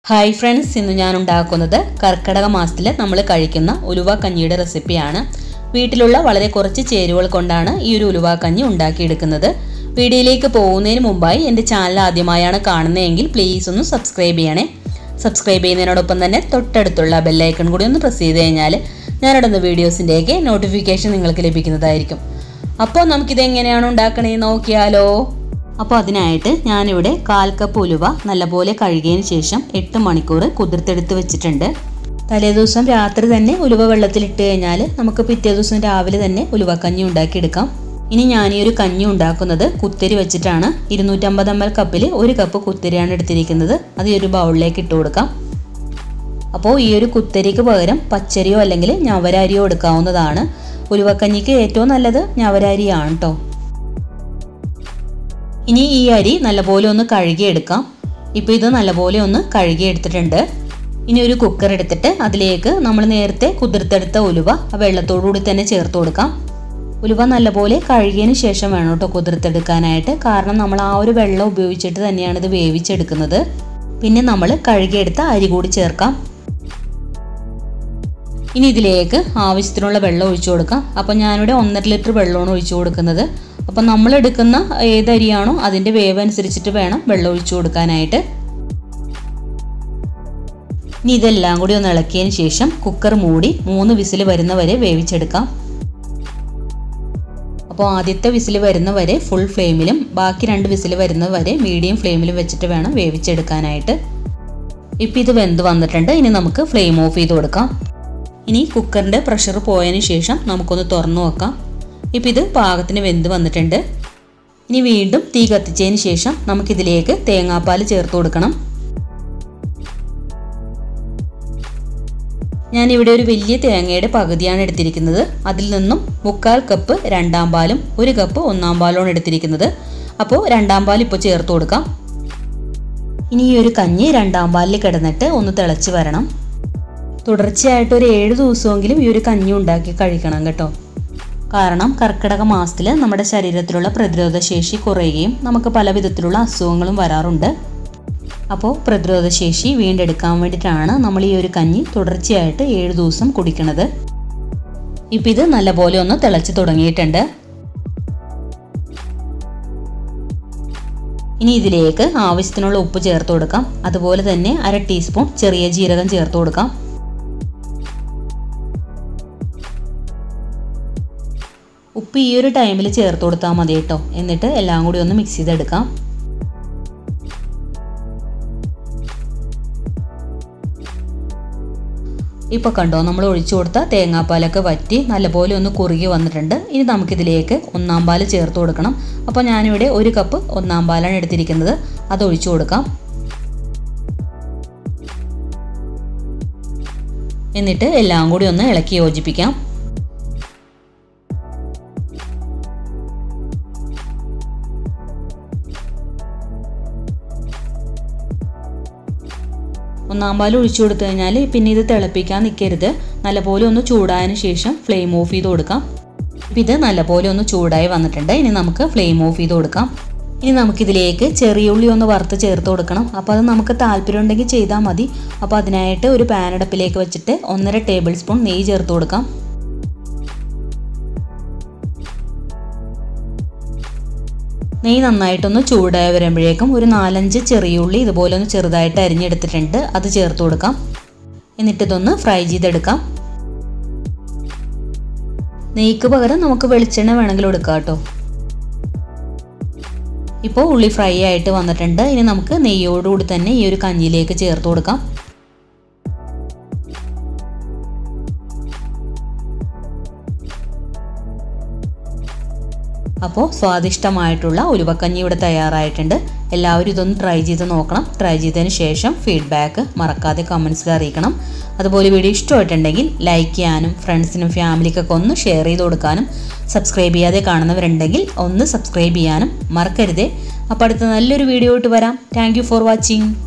hi friends ഇന്ന് ഞാൻ ഉണ്ടാക്കുന്നത് കർക്കിടക മാസത്തിൽ നമ്മൾ കഴിക്കുന്ന ഉലുവ കഞ്ഞിയുടെ റെസിപ്പിയാണ് വീട്ടിലുള്ള വളരെ കുറച്ച് ചേരുവകൾ കൊണ്ടാണ് ഈ ഒരു ഉലുവ കഞ്ഞി ഉണ്ടാക്കിയെടുക്കുന്നത് വീഡിയോയിലേക്ക് പോകുന്നതിന് മുമ്പായി എൻ്റെ ചാനൽ ആദ്യമായാണ് കാണുന്നതെങ്കിൽ പ്ലീസ് ഒന്ന് സബ്സ്ക്രൈബ് ചെയ്യണേ സബ്സ്ക്രൈബ് ചെയ്യുന്നതിനോടൊപ്പം തന്നെ തൊട്ടടുത്തുള്ള ബെല്ലൈക്കൺ കൂടി ഒന്ന് പ്രസ് ചെയ്ത് കഴിഞ്ഞാൽ ഞാനിടുന്ന വീഡിയോസിൻ്റെയൊക്കെ നോട്ടിഫിക്കേഷൻ നിങ്ങൾക്ക് ലഭിക്കുന്നതായിരിക്കും അപ്പോൾ നമുക്കിത് എങ്ങനെയാണ് ഉണ്ടാക്കണേ നോക്കിയാലോ അപ്പോൾ അതിനായിട്ട് ഞാനിവിടെ കാൽ കപ്പ് ഉലുവ നല്ലപോലെ കഴുകിയതിന് ശേഷം എട്ട് മണിക്കൂർ കുതിർത്തെടുത്ത് വെച്ചിട്ടുണ്ട് തലേദിവസം രാത്രി തന്നെ ഉലുവ വെള്ളത്തിലിട്ട് കഴിഞ്ഞാൽ നമുക്ക് പിറ്റേ ദിവസം രാവിലെ തന്നെ ഉലുവക്കഞ്ഞി ഉണ്ടാക്കിയെടുക്കാം ഇനി ഞാൻ ഈ ഒരു കഞ്ഞി ഉണ്ടാക്കുന്നത് കുത്തിരി വെച്ചിട്ടാണ് ഇരുന്നൂറ്റമ്പത് എം എൽ കപ്പിൽ ഒരു കപ്പ് കുത്തിരിയാണ് എടുത്തിരിക്കുന്നത് അത് ഈ ഒരു ബൗളിലേക്ക് ഇട്ട് കൊടുക്കാം അപ്പോൾ ഈ ഒരു കുത്തരിക്ക് പകരം പച്ചരിയോ അല്ലെങ്കിൽ ഞവരാരിയോ എടുക്കാവുന്നതാണ് ഉലുവക്കഞ്ഞിക്ക് ഏറ്റവും നല്ലത് ഞവരാരിയാണ് കേട്ടോ ഇനി ഈ അരി നല്ലപോലെ ഒന്ന് കഴുകിയെടുക്കാം ഇപ്പോൾ ഇത് നല്ലപോലെ ഒന്ന് കഴുകിയെടുത്തിട്ടുണ്ട് ഇനി ഒരു കുക്കർ എടുത്തിട്ട് അതിലേക്ക് നമ്മൾ നേരത്തെ കുതിർത്തെടുത്ത ഉലുവ ആ വെള്ളത്തോടുകൂടി തന്നെ ചേർത്ത് കൊടുക്കാം ഉലുവ നല്ലപോലെ കഴുകിയതിന് ശേഷം വേണം കേട്ടോ കുതിർത്തെടുക്കാനായിട്ട് കാരണം നമ്മൾ ആ ഒരു വെള്ളം ഉപയോഗിച്ചിട്ട് തന്നെയാണ് ഇത് വേവിച്ചെടുക്കുന്നത് പിന്നെ നമ്മൾ കഴുകിയെടുത്ത അരി കൂടി ചേർക്കാം ഇനി ഇതിലേക്ക് ആവശ്യത്തിനുള്ള വെള്ളം ഒഴിച്ചു കൊടുക്കാം അപ്പോൾ ഞാനിവിടെ ഒന്നര ലിറ്റർ വെള്ളമാണ് ഒഴിച്ചു കൊടുക്കുന്നത് അപ്പം നമ്മൾ എടുക്കുന്ന ഏത് അരിയാണോ അതിൻ്റെ വേവ് അനുസരിച്ചിട്ട് വേണം വെള്ളം ഒഴിച്ചു കൊടുക്കാനായിട്ട് ഇനി ഇതെല്ലാം കൂടി ഒന്ന് ഇളക്കിയതിന് ശേഷം കുക്കർ മൂടി മൂന്ന് വിസിൽ വരുന്നവരെ വേവിച്ചെടുക്കാം അപ്പോൾ ആദ്യത്തെ വിസിൽ വരുന്നവരെ ഫുൾ ഫ്ലെയിമിലും ബാക്കി രണ്ട് വിസിൽ വരുന്നവരെ മീഡിയം ഫ്ലെയിമിലും വെച്ചിട്ട് വേണം വേവിച്ചെടുക്കാനായിട്ട് ഇപ്പം ഇത് വെന്ത് വന്നിട്ടുണ്ട് ഇനി നമുക്ക് ഫ്ലെയിം ഓഫ് ചെയ്ത് കൊടുക്കാം ഇനി കുക്കറിൻ്റെ പ്രഷർ പോയതിന് ശേഷം നമുക്കൊന്ന് തുറന്നു നോക്കാം ഇപ്പം ഇത് പാകത്തിന് വെന്ത് വന്നിട്ടുണ്ട് ഇനി വീണ്ടും തീ കത്തിച്ചതിന് ശേഷം നമുക്കിതിലേക്ക് തേങ്ങാപ്പാൽ ചേർത്ത് കൊടുക്കണം ഞാനിവിടെ ഒരു വലിയ തേങ്ങയുടെ പകുതിയാണ് എടുത്തിരിക്കുന്നത് അതിൽ നിന്നും മുക്കാൽ കപ്പ് രണ്ടാം പാലും ഒരു കപ്പ് ഒന്നാം പാലുമാണ് എടുത്തിരിക്കുന്നത് അപ്പോൾ രണ്ടാം പാൽ ഇപ്പോൾ ചേർത്ത് കൊടുക്കാം ഇനി ഈ ഒരു കഞ്ഞി രണ്ടാം പാലിൽ കിടന്നിട്ട് ഒന്ന് തിളച്ച് വരണം തുടർച്ചയായിട്ട് ഒരു ഏഴ് ദിവസമെങ്കിലും ഈ ഒരു കഞ്ഞി ഉണ്ടാക്കി കഴിക്കണം കേട്ടോ കാരണം കർക്കിടക മാസത്തിൽ നമ്മുടെ ശരീരത്തിലുള്ള പ്രതിരോധ ശേഷി കുറയുകയും നമുക്ക് പല വിധത്തിലുള്ള അസുഖങ്ങളും വരാറുണ്ട് അപ്പോൾ പ്രതിരോധ ശേഷി വീണ്ടെടുക്കാൻ വേണ്ടിയിട്ടാണ് നമ്മൾ ഈ ഒരു കഞ്ഞി തുടർച്ചയായിട്ട് ഏഴ് ദിവസം കുടിക്കുന്നത് ഇപ്പം ഇത് നല്ലപോലെ ഒന്ന് തിളച്ച് തുടങ്ങിയിട്ടുണ്ട് ഇനി ഇതിലേക്ക് ആവശ്യത്തിനുള്ള ഉപ്പ് ചേർത്ത് കൊടുക്കാം അതുപോലെ തന്നെ അര ടീസ്പൂൺ ചെറിയ ജീരകം ചേർത്ത് കൊടുക്കാം ഉപ്പ് ഈ ഒരു ടൈമിൽ ചേർത്ത് കൊടുത്താൽ മതി കേട്ടോ എന്നിട്ട് എല്ലാം കൂടി ഒന്ന് മിക്സ് ചെയ്തെടുക്കാം ഇപ്പോൾ കണ്ടോ നമ്മൾ ഒഴിച്ചു കൊടുത്ത തേങ്ങാപ്പാലൊക്കെ വറ്റി നല്ലപോലെ ഒന്ന് കുറുകി വന്നിട്ടുണ്ട് ഇനി നമുക്കിതിലേക്ക് ഒന്നാം പാൽ ചേർത്ത് കൊടുക്കണം അപ്പോൾ ഞാനിവിടെ ഒരു കപ്പ് ഒന്നാം പാലാണ് എടുത്തിരിക്കുന്നത് അത് ഒഴിച്ചു കൊടുക്കാം എന്നിട്ട് എല്ലാം കൂടി ഒന്ന് ഇളക്കി യോജിപ്പിക്കാം ഒന്നാം പാൽ ഒഴിച്ചു കൊടുത്തു കഴിഞ്ഞാൽ പിന്നെ ഇത് തിളപ്പിക്കാൻ നിൽക്കരുത് നല്ലപോലെ ഒന്ന് ചൂടായതിനു ശേഷം ഫ്ലെയിം ഓഫ് ചെയ്ത് കൊടുക്കാം ഇപ്പം ഇത് നല്ലപോലെ ഒന്ന് ചൂടായി വന്നിട്ടുണ്ട് ഇനി നമുക്ക് ഫ്ലെയിം ഓഫ് ചെയ്ത് കൊടുക്കാം ഇനി നമുക്കിതിലേക്ക് ചെറിയ ഉള്ളി ഒന്ന് വറുത്ത് ചേർത്ത് കൊടുക്കണം അപ്പോൾ അത് നമുക്ക് താല്പര്യം ഉണ്ടെങ്കിൽ ചെയ്താൽ മതി അപ്പോൾ അതിനായിട്ട് ഒരു പാൻ അടുപ്പിലേക്ക് വെച്ചിട്ട് ഒന്നര ടേബിൾ സ്പൂൺ നെയ്യ് ചേർത്ത് കൊടുക്കാം നെയ്യ് നന്നായിട്ടൊന്ന് ചൂടായി വരുമ്പോഴേക്കും ഒരു നാലഞ്ച് ചെറിയ ഉള്ളി ഇതുപോലെ ഒന്ന് ചെറുതായിട്ട് അരിഞ്ഞെടുത്തിട്ടുണ്ട് അത് ചേർത്ത് കൊടുക്കാം എന്നിട്ട് ഇതൊന്ന് ഫ്രൈ ചെയ്തെടുക്കാം നെയ്ക്ക് പകരം നമുക്ക് വെളിച്ചെണ്ണ വേണമെങ്കിലും എടുക്കാം കേട്ടോ ഇപ്പോൾ ഉള്ളി ഫ്രൈ ആയിട്ട് വന്നിട്ടുണ്ട് ഇനി നമുക്ക് നെയ്യോടുകൂടി തന്നെ ഈ ഒരു കഞ്ഞിയിലേക്ക് ചേർത്ത് കൊടുക്കാം അപ്പോൾ സ്വാദിഷ്ടമായിട്ടുള്ള ഉലുവക്കഞ്ഞി ഇവിടെ തയ്യാറായിട്ടുണ്ട് എല്ലാവരും ഇതൊന്ന് ട്രൈ ചെയ്ത് നോക്കണം ട്രൈ ചെയ്തതിന് ശേഷം ഫീഡ്ബാക്ക് മറക്കാതെ കമൻസിൽ അറിയിക്കണം അതുപോലെ വീഡിയോ ഇഷ്ടമായിട്ടുണ്ടെങ്കിൽ ലൈക്ക് ചെയ്യാനും ഫ്രണ്ട്സിനും ഫാമിലിക്കൊക്കെ ഒന്ന് ഷെയർ ചെയ്ത് കൊടുക്കാനും സബ്സ്ക്രൈബ് ചെയ്യാതെ കാണുന്നവരുണ്ടെങ്കിൽ ഒന്ന് സബ്സ്ക്രൈബ് ചെയ്യാനും മറക്കരുതേ അപ്പോൾ അടുത്ത നല്ലൊരു വീഡിയോ ആയിട്ട് വരാം താങ്ക് ഫോർ വാച്ചിങ്